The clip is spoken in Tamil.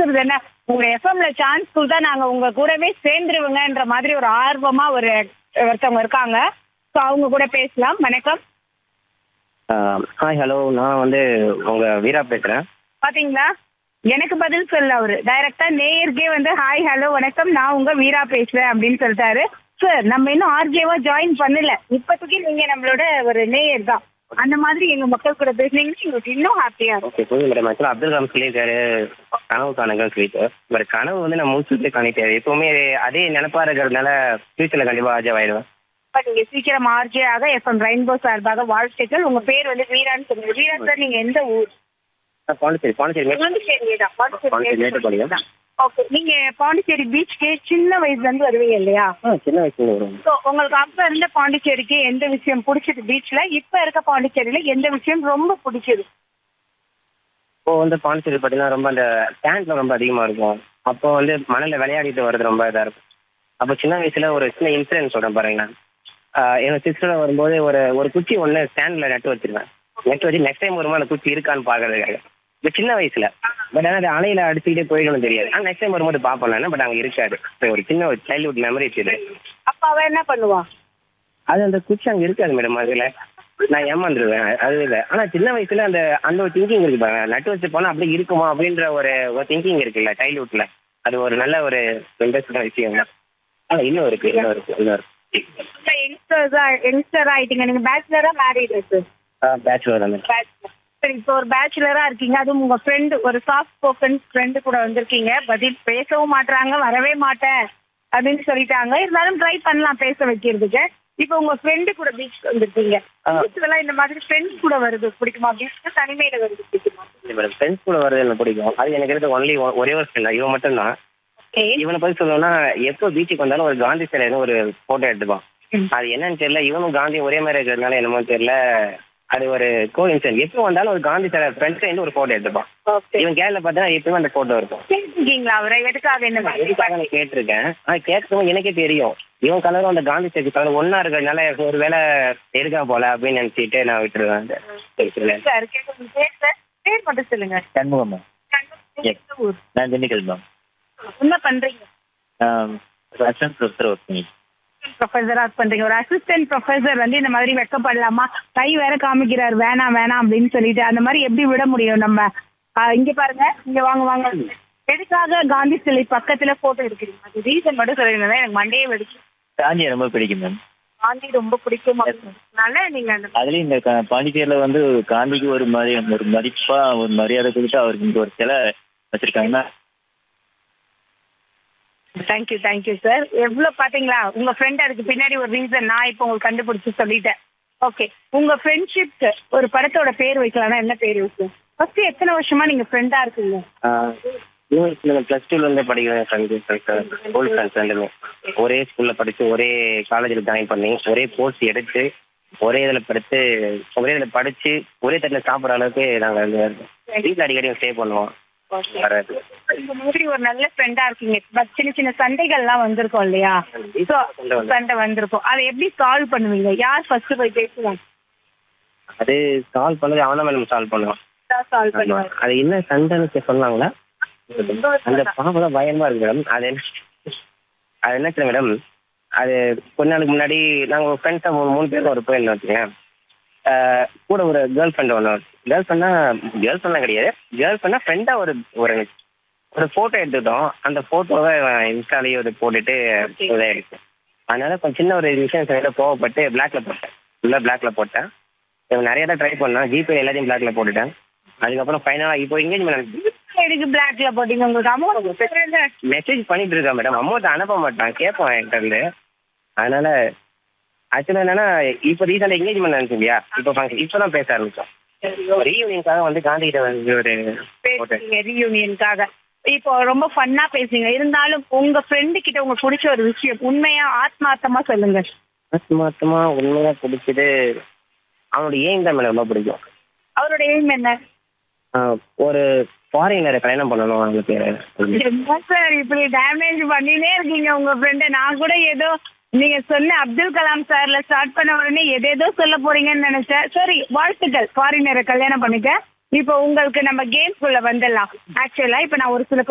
பேசுறது என்ன உங்க எஃப்எம்ல சான்ஸ் கொடுத்தா நாங்க உங்க கூடவே சேர்ந்துருவோங்கன்ற மாதிரி ஒரு ஆர்வமா ஒரு ஒருத்தவங்க இருக்காங்க ஸோ அவங்க கூட பேசலாம் வணக்கம் ஹாய் ஹலோ நான் வந்து உங்க வீரா பேசுறேன் பாத்தீங்களா எனக்கு பதில் சொல்ல அவரு டைரக்டா நேயருக்கே வந்து ஹாய் ஹலோ வணக்கம் நான் உங்க வீரா பேசுறேன் அப்படின்னு சொல்லிட்டாரு சார் நம்ம இன்னும் ஆர்ஜேவா ஜாயின் பண்ணல இப்போதைக்கு நீங்க நம்மளோட ஒரு நேயர் தான் அந்த மாதிரி எங்க மக்கள் கூட பேசுனீங்கன்னா எங்களுக்கு இன்னும் ஹாப்பியா இருக்கும் ஓகே புரியுது மேடம் ஆக்சுவலாக அப்துல் கலாம் சொல்லியிருக்காரு கனவு காணுங்கள் சொல்லிட்டு பட் கனவு வந்து நான் முடிச்சுட்டு காணிட்டாரு எப்பவுமே அதே நினப்பா இருக்கிறதுனால ஃபியூச்சரில் கண்டிப்பாக ஆஜாவ் ஆயிடுவேன் இப்ப நீங்க சீக்கிரம் ஆர்ஜே ஆக எஃப்எம் ரெயின்போ சார்பாக வாழ்த்துக்கள் உங்க பேர் வந்து வீரான்னு சொல்லுங்க வீரா சார் நீங்க எந்த ஊர் நான் பாண்டிச்சேரி பாண்டிச்சேரி மேடம் பாண்டிச்சேரி தான் பாண்டிச்சேரி மேட்டுப்பாளையம். பாண்டிச்சேரி ஓகே நீங்க பாண்டிச்சேரி பீச்சுக்கு சின்ன வயசுல இருந்து வருவீங்க இல்லையா ஆ சின்ன வயசுல வருவேன் ஸோ உங்களுக்கு அப்ப இருந்த பாண்டிச்சேரிக்கு எந்த விஷயம் பிடிச்சது பீச்ல இப்ப இருக்க பாண்டிச்சேரியில எந்த விஷயம் ரொம்ப பிடிச்சது இப்போ வந்து பாண்டிச்சேரி பார்த்தீங்கன்னா ரொம்ப அந்த டேங்க்ல ரொம்ப அதிகமாக இருக்கும் அப்போ வந்து மணலில் விளையாடிட்டு வர்றது ரொம்ப இதாக இருக்கும் அப்போ சின்ன வயசுல ஒரு சின்ன இன்சிடென்ட் சொல்கிறேன் பாருங்களேன் ஆஹ் என்னோட சிஸ்டர் வரும்போது ஒரு ஒரு குச்சி ஒன்று ஸ்டாண்டில் நட்டு வச்சிருவேன் நட்டு வச்சு நெக்ஸ்ட் டைம் வரும்போது அந்த குச்சி இருக்கான்னு பார்க்கறதுக்காக இப்போ சின்ன வயசுல பட் ஆனால் அது அலையில அடிச்சுக்கிட்டே போயிடணும் தெரியாது ஆனால் நெக்ஸ்ட் டைம் வரும்போது பார்ப்போம் நான் பட் அங்கே இருக்காது So, ஒரு சின்ன ஒரு சைல்ட்ஹுட் மெமரி இது அப்ப அவ என்ன பண்ணுவா அது அந்த குச்சி அங்கே இருக்காது மேடம் அதில் நான் ஏமாந்துருவேன் அது இல்லை ஆனால் சின்ன வயசுல அந்த அந்த ஒரு திங்கிங் இருக்கு பாருங்க நட்டு வச்சு போனால் அப்படியே இருக்குமா அப்படின்ற ஒரு ஒரு திங்கிங் இருக்குல்ல சைல்ட்ஹுட்ல அது ஒரு நல்ல ஒரு இன்ட்ரெஸ்டான விஷயம் தான் ஆனால் இன்னும் இருக்கு இன்னும் இருக்கு இன்னும் இருக்கு யங்ஸ்டர்ஸா யங்ஸ்டர் ஆயிட்டீங்க நீங்க பேச்சுலரா மேரீட் சார் பேச்சுலர் தான் பேச்சுலர் சரி இப்போ ஒரு பேச்சுலரா இருக்கீங்க அதுவும் உங்க ஃப்ரெண்டு ஒரு சாஃப்ட் ஸ்போக்கன் ஃப்ரெண்டு கூட வந்திருக்கீங்க பதில் பேசவும் மாட்றாங்க வரவே மாட்டேன் அப்படின்னு சொல்லிட்டாங்க இருந்தாலும் ட்ரை பண்ணலாம் பேச வைக்கிறதுக்கு இப்போ உங்க ஃப்ரெண்டு கூட பீச் வந்திருக்கீங்க ஆ. பீச்லாம் இந்த மாதிரி ஃப்ரெண்ட்ஸ் கூட வருது பிடிக்குமா பீச் தனிமையில வருது பிடிக்குமா இல்லை மேடம் ஃப்ரெண்ட்ஸ் கூட வர்றது எனக்கு பிடிக்கும் அது எனக்கு இருக்கிறது ஒன்லி ஒரே ஒரு ஃப்ரெண்ட் இவன் மட்டும் தான் ஓகே இவனை பத்தி சொல்லணும்னா எப்போ பீச்சுக்கு வந்தாலும் ஒரு காந்தி சிலைன்னு ஒரு போட்டோ எடுத்துப்பான் அது என்னன்னு தெரியல இவனும் காந்தி ஒரே மாதிரி இருக்கிறதுனால என்னமோ தெரியல அது ஒரு கோ இன்சிடென்ட் எப்போ வந்தாலும் ஒரு காந்தி சிலை ஃப்ரெண்ட்ஸ் சேர்ந்து ஒரு போட்டோ எடுத்துப்பான் ஓகே இவன் கேரள பார்த்தா எப்பவுமே அந்த போட்டோ இருக்கும் கேட்டிருக்கீங்களா அவரை எதுக்காக இந்த மாதிரி எதுக்காக நான் கேட்டிருக்கேன் ஆனா கேட்கவும் எனக்கே தெரியும் இவன் கலரும் அந்த காந்தி சிலை கலர் ஒன்னா இருக்கிறதுனால ஒரு வேலை இருக்கா போல அப்படின்னு நினைச்சிட்டு நான் விட்டுருவேன் அந்த சரி, சரி. சார் கேட்க பேர் சார் பேர் மட்டும் சொல்லுங்க சண்முகம் மேம் எந்த ஊர் நான் திண்டுக்கல் மேம் என்ன பண்றீங்க அசிஸ்டன்ட் ப்ரொஃபஸர் ஒர்க் பண்ணி ப்ரொஃபஸரா பண்றீங்க ஒரு அசிஸ்டன்ட் ப்ரொஃபஸர் வந்து இந்த மாதிரி வெக்கப்படலாமா கை வேற காமிக்கிறார் வேணாம் வேணாம் அப்படின்னு சொல்லிட்டு அந்த மாதிரி எப்படி விட முடியும் நம்ம ஆ, இங்க பாருங்க இங்க வாங்க வாங்க எதுக்காக காந்தி சிலை பக்கத்துல போட்டோ எடுக்கிறீங்க அது ரீசன் மட்டும் சொல்லிருந்தா எனக்கு மண்டையே வெடிச்சு காந்தியை ரொம்ப பிடிக்கும் மேம் காந்தி ரொம்ப பிடிக்கும் அதனால நீங்க அந்த அதுலயும் இந்த க- பாண்டிச்சேரியில வந்து காந்திக்கு ஒரு மாதிரி ஒரு மதிப்பா ஒரு மரியாதை கொடுத்து அவருக்கு இங்க ஒரு சிலை வச்சிருக்காங்கன்னா தேங்க்யூ தேங்க்யூ சார் எவ்வளவு பாத்தீங்களா உங்க ஃப்ரெண்ட் அதுக்கு பின்னாடி ஒரு ரீசன் நான் இப்போ உங்களுக்கு கண்டுபிடிச்சு சொல்லிட்டேன் ஓகே உங்க ஃப்ரெண்ட்ஷிப்க்கு ஒரு படத்தோட பேர் வைக்கலாம்னா என்ன பேர் வைக்கும் ஃபர்ஸ்ட் எத்தனை வருஷமா நீங்க ஃப்ரெண்டா இருக்கீங்க ஆஹ் யூனிவர்சிட்டியில் ப்ளஸ் டூல இருந்து படிக்கிறேன் ஃப்ரெண்ட்ஸ் ஸ்கூல் ஃப்ரெண்ட்ஸ் ரெண்டுமே ஒரே ஸ்கூல்ல படிச்சு ஒரே காலேஜில் ஜாயின் பண்ணி ஒரே கோர்ஸ் எடுத்து ஒரே இதில் படித்து ஒரே இதில் படிச்சு ஒரே தட்டில் சாப்பிட்ற அளவுக்கு நாங்கள் வந்து வீட்டில் அடிக்கடி ஸ்டே பண்ணுவோம் வராது இந்த மாதிரி ஒரு நல்ல ஃப்ரெண்டா இருக்கீங்க பட் சின்ன சின்ன சண்டைகள்லாம் வந்திருக்கும் இல்லையா So, சண்டை வந்து- சண்டை வந்திருக்கும் அதை எப்படி சால்வ் பண்ணுவீங்க யார் ஃபர்ஸ்ட் போய் பேசுவாங்க அது சால்வ் பண்ணது அவனை மேடம் சால்வ் பண்ணுவான் சால்வ் ஆமா. பண்ணுவாங்க அது என்ன சண்டைன்னு சொன்னாங்களா அந்த பாம்பு தான் பயமா இருக்கு மேடம் அது என்ன அது என்ன மேடம் அது கொஞ்ச நாளுக்கு முன்னாடி நாங்கள் ஃப்ரெண்ட்ஸாக மூணு மூணு பேரும் ஒரு போயிருந்தோம் வச்சுக்கேன் ஆஹ் கூட ஒரு கேர்ள் ஃப்ரெண்ட் ஒன்று கேர்ள் ஃப்ரெண்டா கேர்ள் ஃப்ரெண்டாக கிடையாது கேர்ள் ஃப்ரெண்டாக ஃப்ரெண்டாக ஒரு ஒரு ஒரு ஃபோட்டோ எடுத்துக்கிட்டோம் அந்த ஃபோட்டோவை இன்ஸ்டாலேயே ஒரு போட்டுட்டு Okay. இதாகிடுச்சு அதனால கொஞ்சம் சின்ன ஒரு விஷயம் சைடில் கோவப்பட்டு பிளாக்ல போட்டேன் ஃபுல்லாக பிளாக்ல போட்டேன் இவன் நிறைய தான் ட்ரை பண்ணேன் ஜிபே எல்லாத்தையும் பிளாக்ல போட்டுட்டேன் அதுக்கப்புறம் ஃபைனலாக இப்போ எங்கேஜ்மெண்ட் எதுக்கு பிளாக்ல போட்டீங்க உங்களுக்கு அமௌண்ட் மெசேஜ் பண்ணிட்டு இருக்கா மேடம் அமௌண்ட் அனுப்ப மாட்டான் கேட்பான் என்கிட்ட இருந்து அதனால ஆக்சுவலாக என்னன்னா இப்போ ரீசெண்டாக எங்கேஜ்மெண்ட் நினைச்சு இல்லையா இப்போ ஃபங்க்ஷன் இப்போ தான் பேச ஆரம்பிச்சோம் ரீயூனியனுக்காக வந்து காந்தி கிட்ட வந்து ஒரு photo. பேசுறீங்க ரீயூனியனுக்காக இப்போ ரொம்ப ஃபன்னா பேசுங்க இருந்தாலும் உங்க ஃப்ரெண்டு கிட்ட உங்களுக்கு பிடிச்ச ஒரு விஷயம் உண்மையா ஆத்மார்த்தமா சொல்லுங்க ஆத்மார்த்தமா உண்மையா பிடிச்சது அவனோட ஏம் தான் மேடம் ரொம்ப பிடிக்கும் அவரோட எய்ம் என்ன ஆஹ் ஒரு ஃபாரினரை கல்யாணம் பண்ணணும் அவங்களுக்கு என்ன சார் இப்படி டேமேஜ் பண்ணினே இருக்கீங்க உங்க ஃப்ரெண்ட நான் கூட ஏதோ நீங்க சொன்ன அப்துல் கலாம் சார்ல ஸ்டார்ட் பண்ண உடனே எதேதோ சொல்ல போறீங்கன்னு நினைச்சேன் சரி வாழ்த்துக்கள் ஃபாரினரை கல்யாணம் பண்ணிக்க இப்போ உங்களுக்கு நம்ம கேம்ஸ்குள்ள வந்துடலாம் ஆக்சுவலா இப்போ நான் ஒரு சில